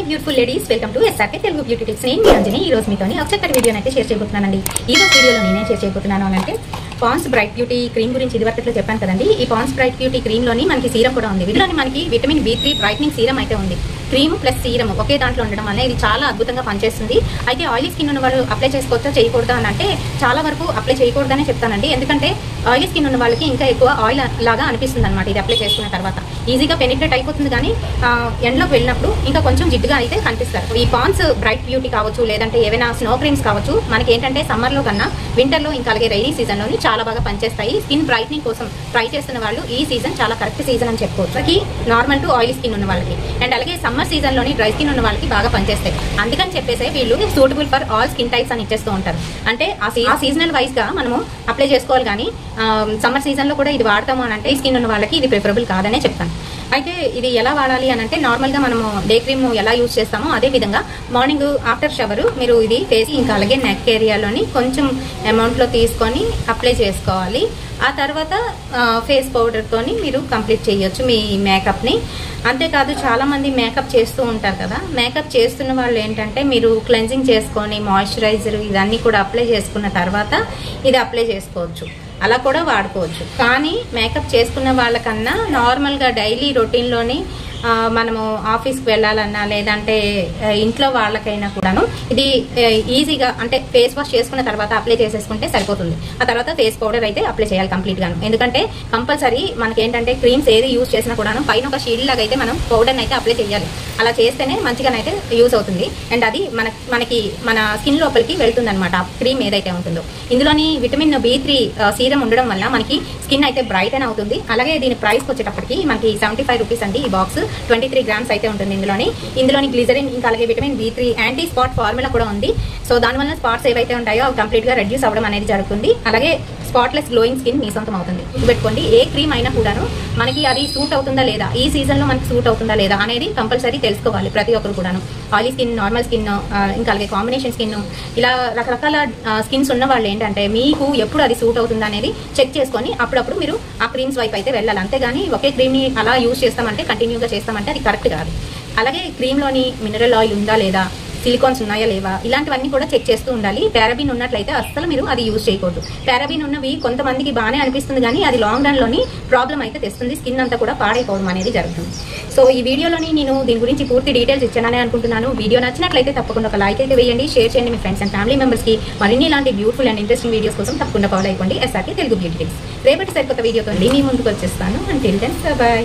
beautiful ladies welcome to SRK Telugu beauty tips నేను మీ అంజని ఈ రోజు మీతోని ఒక చక్కటి వీడియో అయితే షేర్ చేయబోతున్నానండి ఈ రోజు వీడియోలో నేనే షేర్ చేయబోతున్నాను అని అంటే పాన్స్ బ్రైట్ బ్యూటీ క్రీమ్ గురించి ఇది వరకు చెప్పాను కదండి ఈ పాన్స్ బ్రైట్ బ్యూటీ క్రీమ్ లోని మనకి సీరం కూడా ఉంది వీటిలోని మనకి vitamin B three brightening serum అయితే ఉంది క్రీమ్ ప్లస్ సీరం ఒకే దాంట్లో ఉండడం వల్ల ఇది చాలా అద్భుతంగా పనిచేస్తుంది అయితే ఆయిలీ స్కిన్ ఉన్న వాళ్ళు అప్లై చేసుకోవచ్చా చేయకూడదా అని అంటే చాలా వరకు అప్లై చేయకూడదనే చెప్తానండి ఎందుకంటే ఆయిలీ స్కిన్ ఉన్న వాళ్ళకి ఇంకా ఎక్కువ ఆయిల్ లాగా అనిపిస్తుంది అనమాట ఇది అప్లై చేసుకున్న తర్వాత ఈజీగా పెనిట్రేట్ అయిపోతుంది కానీ ఆ, ఎండలోకి వెళ్ళినప్పుడు ఇంకా కొంచెం జిడ్డుగా అయితే కనిపిస్తారు ఈ పాన్స్ బ్రైట్ బ్యూటీ కావచ్చు లేదంటే ఏవైనా స్నో క్రీమ్స్ కావచ్చు మనకి ఏంటంటే summer లో కన్నా winter లో ఇంకా అలాగే రైనీ సీజన్లోని చాలా బాగా పనిచేస్తాయి స్కిన్ బ్రైట్నింగ్ కోసం ట్రై చేస్తున్న వాళ్ళు ఈ సీజన్ చాలా కరెక్ట్ సీజన్ అని చెప్పుకోవచ్చు మనకి నార్మల్ టు ఆయిల్ స్కిన్ ఉన్న వాళ్ళకి అండ్ అలాగే సమ్మర్ సీజన్లోని డ్రై స్కిన్ ఉన్న వాళ్ళకి బాగా పనిచేస్తాయి అందుకని చెప్పేసి వీళ్ళు suitable for all skin types అని ఇచ్చేస్తూ ఉంటారు అంటే ఆ సీ- ఆ సీజనల్ వైజ్ గా మనము అప్లై చేసుకోవాలి కానీ సమ్మర్ సీజన్ లో కూడా ఇది వాడతాము అని అంటే స్కిన్ ఉన్న వాళ్ళకి ఇది ప్రిఫరబుల్ కాదనే చెప్తాను అయితే ఇది ఎలా వాడాలి అని అంటే నార్మల్ గా మనము డే క్రీమ్ ఎలా యూజ్ చేస్తామో అదే విధంగా మార్నింగ్ ఆఫ్టర్ షవర్ మీరు ఇది ఫేస్ ఇంకా అలాగే నెక్ ఏరియాలోని కొంచెం అమౌంట్ లో తీసుకొని అప్లై చేసుకోవాలి ఆ తర్వాత ఫేస్ పౌడర్ తోని మీరు కంప్లీట్ చేయొచ్చు మీ మేకప్ ని అంతేకాదు చాలా మంది మేకప్ చేస్తూ ఉంటారు కదా మేకప్ చేస్తున్న వాళ్ళు ఏంటంటే మీరు క్లెన్జింగ్ చేసుకొని మాయిశ్చరైజర్ ఇదన్నీ కూడా అప్లై చేసుకున్న తర్వాత ఇది అప్లై చేసుకోవచ్చు అలా కూడా వాడుకోవచ్చు కానీ మేకప్ చేసుకున్న వాళ్ళకన్నా నార్మల్గా డైలీ రొటీన్లోని ఆ, మనము ఆఫీస్కి వెళ్ళాలన్నా లేదంటే ఆ, ఇంట్లో వాళ్ళకైనా కూడాను ఇది ఆ, ఈజీగా అంటే ఫేస్ వాష్ చేసుకున్న తర్వాత అప్లై చేసేసుకుంటే సరిపోతుంది ఆ తర్వాత ఫేస్ పౌడర్ అయితే అప్లై చేయాలి కంప్లీట్ గాను ఎందుకంటే కంపల్సరీ మనకి ఏంటంటే క్రీమ్స్ ఏది యూజ్ చేసినా కూడాను పైన ఒక షీల్డ్ లాగా అయితే మనం పౌడర్ని అయితే అప్లై చేయాలి అలా చేస్తేనే మంచిగానైతే యూజ్ అవుతుంది అండ్ అది మన మనకి మన స్కిన్ లోపలికి వెళ్తుంది అనమాట క్రీమ్ ఏదైతే ఉంటుందో ఇందులోని విటమిన్ బి త్రీ సీరం ఉండడం వల్ల మనకి స్కిన్ అయితే బ్రైట్ అని అవుతుంది అలాగే దీని ప్రైస్ వచ్చేటప్పటికి మనకి సెవెంటీ ఫైవ్ రూపీస్ అండి ఈ బాక్స్ ట్వంటీ త్రీ గ్రామ్స్ అయితే ఉంటుంది ఇందులోని ఇందులోని గ్లిజరిన్ ఇంకా అలాగే vitamin B three anti spot formula కూడా ఉంది సో దానివల్ల స్పాట్స్ ఏవైతే ఉంటాయో అవి కంప్లీట్ గా రెడ్యూస్ అవ్వడం అనేది జరుగుతుంది అలాగే స్పాట్లెస్ గ్లోయింగ్ స్కిన్ మీ సొంతం అవుతుంది పెట్టుకోండి ఏ క్రీమ్ అయినా కూడాను మనకి అది సూట్ అవుతుందా లేదా ఈ సీజన్ లో మనకి సూట్ అవుతుందా లేదా అనేది కంపల్సరీ తెలుసుకోవాలి ప్రతి ఒక్కరు కూడాను ఆయిలీ స్కిన్ నార్మల్ స్కిన్ ఇంకా అలాగే కాంబినేషన్ స్కిన్ ఇలా రకరకాల స్కిన్స్ ఉన్న వాళ్ళు ఏంటంటే మీకు ఎప్పుడు అది సూట్ అవుతుందా అనేది చెక్ చేసుకొని అప్పుడప్పుడు మీరు ఆ క్రీమ్స్ వైపు అయితే వెళ్ళాలి అంతేగాని ఒకే క్రీమ్ ని అలా యూజ్ చేస్తామంటే కంటిన్యూగా చేస్తామంటే అది కరెక్ట్ కాదు అలాగే క్రీమ్ లోని మినరల్ ఆయిల్ ఉందా లేదా సిలికాన్స్ ఉన్నాయా లేవా ఇలాంటివన్నీ కూడా చెక్ చేస్తూ ఉండాలి పారాబిన్ ఉన్నట్లయితే అస్సలు మీరు అది యూజ్ చేయకూడదు పారాబిన్ ఉన్నవి కొంతమందికి బాగానే అనిపిస్తుంది కానీ అది లాంగ్ రన్ లోని ప్రాబ్లం అయితే తెస్తుంది స్కిన్ అంతా కూడా పాడైపోవడం అనేది జరుగుతుంది సో ఈ వీడియోలోని నేను దీని గురించి పూర్తి డీటెయిల్స్ ఇచ్చానని అనుకుంటున్నాను వీడియో నచ్చినట్లయితే తప్పకుండా ఒక లైక్ అయితే వేయండి షేర్ చేయండి మీ ఫ్రెండ్స్ అండ్ ఫ్యామిలీ మెంబర్స్ కి మరిన్ని ఇలాంటి బ్యూటిఫుల్ అండ్ ఇంట్రెస్టింగ్ వీడియోస్ కోసం తప్పకుండా ఫాలో అయిపోండి ఎస్ఆర్కి తెలుగు బ్యూటీ టిప్స్ రేపటి సరికొత్త వీడియోతో మీ ముందుకు వచ్చేస్తాను అండ్ టెల్ దెన్ బాయ్